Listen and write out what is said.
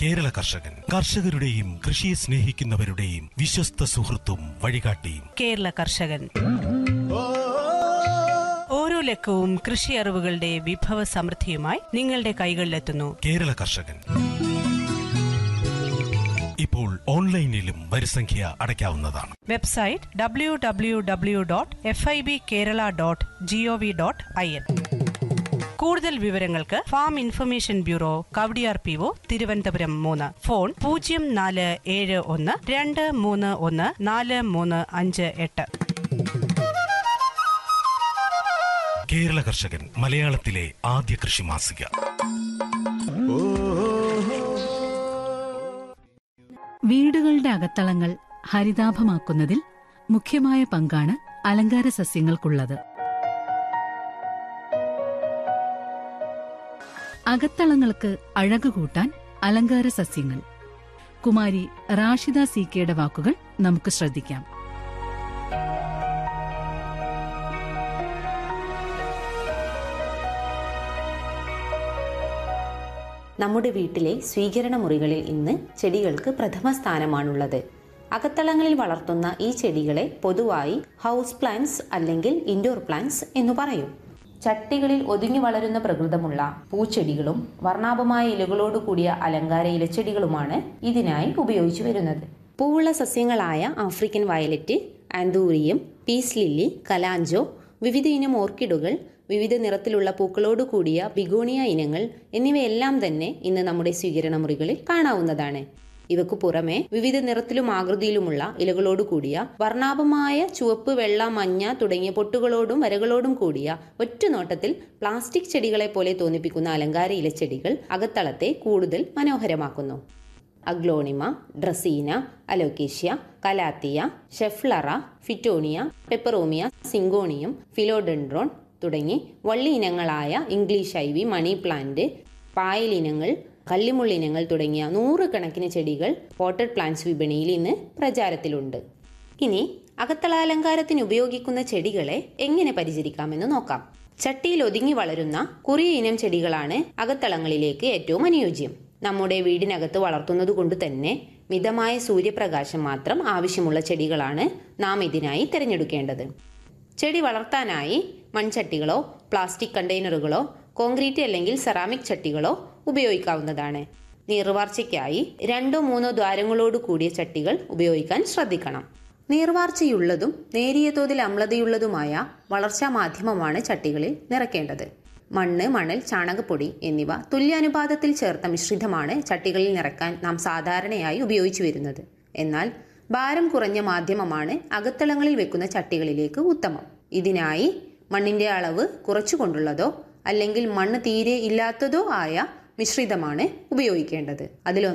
കേരള കർഷകൻ കർഷകരുടെയും കൃഷിയെ സ്നേഹിക്കുന്നവരുടെയും വിശ്വസ്ത സുഹൃത്തും വഴികാട്ടിയും കേരള കർഷകൻ ഓരോ ലക്കവും കൃഷി അറിവുകളുടെ വിഭവ സമൃദ്ധിയുമായി നിങ്ങളുടെ കൈകളിലെത്തുന്നു കേരള കർഷകൻ ഇപ്പോൾ ഓൺലൈനിലും വരിസംഖ്യ അടയ്ക്കാവുന്നതാണ് website W W W dot F I B Kerala dot G O V dot I N കൂടുതൽ വിവരങ്ങൾക്ക് farm information bureau Kawdiar P O Thiruvananthapuram മൂന്ന് ഫോൺ പൂജ്യം നാല് ഏഴ് ഒന്ന് രണ്ട് മൂന്ന് ഒന്ന് നാല് മൂന്ന് അഞ്ച് എട്ട് കേരള കർഷകൻ മലയാളത്തിലെ ആദ്യ കൃഷി മാസിക വീടുകളുടെ അകത്തളങ്ങൾ ഹരിതാഭമാക്കുന്നതിൽ മുഖ്യമായ പങ്കാണ് അലങ്കാര സസ്യങ്ങൾക്കുള്ളത് അകത്തളങ്ങൾക്ക് അഴകു കൂട്ടാൻ അലങ്കാര സസ്യങ്ങൾ കുമാരി റാഷിദ സി കെയുടെ വാക്കുകൾ നമുക്ക് ശ്രദ്ധിക്കാം നമ്മുടെ വീട്ടിലെ സ്വീകരണ മുറികളിൽ ഇന്ന് ചെടികൾക്ക് പ്രഥമ സ്ഥാനമാണുള്ളത് അകത്തളങ്ങളിൽ വളർത്തുന്ന ഈ ചെടികളെ പൊതുവായി ഹൗസ് പ്ലാന്റ്സ് അല്ലെങ്കിൽ ഇൻഡോർ പ്ലാന്റ്സ് എന്നു പറയും ചട്ടികളിൽ ഒതുങ്ങി വളരുന്ന പ്രകൃതമുള്ള പൂച്ചെടികളും വർണ്ണാഭമായ ഇലകളോട് കൂടിയ അലങ്കാര ഇലച്ചെടികളുമാണ് ഇതിനായി ഉപയോഗിച്ചു വരുന്നത് പൂവുള്ള സസ്യങ്ങളായ African violet anthurium peace lily kalanchoe വിവിധ ഇനം ഓർക്കിഡുകൾ വിവിധ നിറത്തിലുള്ള പൂക്കളോട് കൂടിയ ബിഗോണിയ ഇനങ്ങൾ എന്നിവയെല്ലാം തന്നെ ഇന്ന് നമ്മുടെ സ്വീകരണ മുറികളിൽ കാണാവുന്നതാണ് ഇവക്കു പുറമെ വിവിധ നിറത്തിലും ആകൃതിയിലുമുള്ള ഇലകളോട് കൂടിയ വർണ്ണാഭമായ ചുവപ്പ് വെള്ള മഞ്ഞ തുടങ്ങിയ പൊട്ടുകളോടും വരകളോടും കൂടിയ ഒറ്റ നോട്ടത്തിൽ പ്ലാസ്റ്റിക് ചെടികളെ പോലെ തോന്നിപ്പിക്കുന്ന അലങ്കാര ഇലച്ചെടികൾ അകത്തളത്തെ കൂടുതൽ മനോഹരമാക്കുന്നു aglaonema dracaena alocasia calathea schefflera fittonia peperomia syngonium philodendron തുടങ്ങി വള്ളി ഇനങ്ങളായ ഇംഗ്ലീഷ് ഐവി മണി പ്ലാന്റ് പായലിനങ്ങൾ കല്ലിമുള്ളിനങ്ങൾ തുടങ്ങിയ നൂറുകണക്കിന് ചെടികൾ പോട്ടഡ് പ്ലാന്റ്സ് വിപണിയിൽ ഇന്ന് പ്രചാരത്തിലുണ്ട് ഇനി അകത്തളാലങ്കാരത്തിന് ഉപയോഗിക്കുന്ന ചെടികളെ എങ്ങനെ പരിചരിക്കാമെന്ന് നോക്കാം ചട്ടിയിൽ ഒതുങ്ങി വളരുന്ന കുറിയ ഇനം ചെടികളാണ് അകത്തളങ്ങളിലേക്ക് ഏറ്റവും അനുയോജ്യം നമ്മുടെ വീടിനകത്ത് വളർത്തുന്നത് കൊണ്ട് തന്നെ മിതമായ സൂര്യപ്രകാശം മാത്രം ആവശ്യമുള്ള ചെടികളാണ് നാം ഇതിനായി തിരഞ്ഞെടുക്കേണ്ടത് ചെടി വളർത്താനായി മൺചട്ടികളോ പ്ലാസ്റ്റിക് കണ്ടെയ്നറുകളോ കോൺക്രീറ്റ് അല്ലെങ്കിൽ സെറാമിക് ചട്ടികളോ ഉപയോഗിക്കാവുന്നതാണ് നീർവാർച്ചയ്ക്കായി രണ്ടോ മൂന്നോ ദ്വാരങ്ങളോട് കൂടിയ ചട്ടികൾ ഉപയോഗിക്കാൻ ശ്രദ്ധിക്കണം നീർവാർച്ചയുള്ളതും നേരിയ തോതിൽ അമ്ലതയുള്ളതുമായ വളർച്ചാ മാധ്യമമാണ് ചട്ടികളിൽ നിറയ്ക്കേണ്ടത് മണ്ണ് മണൽ ചാണകപ്പൊടി എന്നിവ തുല്യാനുപാതത്തിൽ ചേർത്ത മിശ്രിതമാണ് ചട്ടികളിൽ നിറക്കാൻ നാം സാധാരണയായി ഉപയോഗിച്ചു വരുന്നത് എന്നാൽ ഭാരം കുറഞ്ഞ മാധ്യമമാണ് അകത്തളങ്ങളിൽ വെക്കുന്ന ചട്ടികളിലേക്ക് ഉത്തമം ഇതിനായി മണ്ണിന്റെ അളവ് കുറച്ചുകൊണ്ടുള്ളതോ അല്ലെങ്കിൽ മണ്ണ് തീരെ ഇല്ലാത്തതോ ആയ മിശ്രിതമാണ് ഉപയോഗിക്കേണ്ടത് അതിലൊന്ന്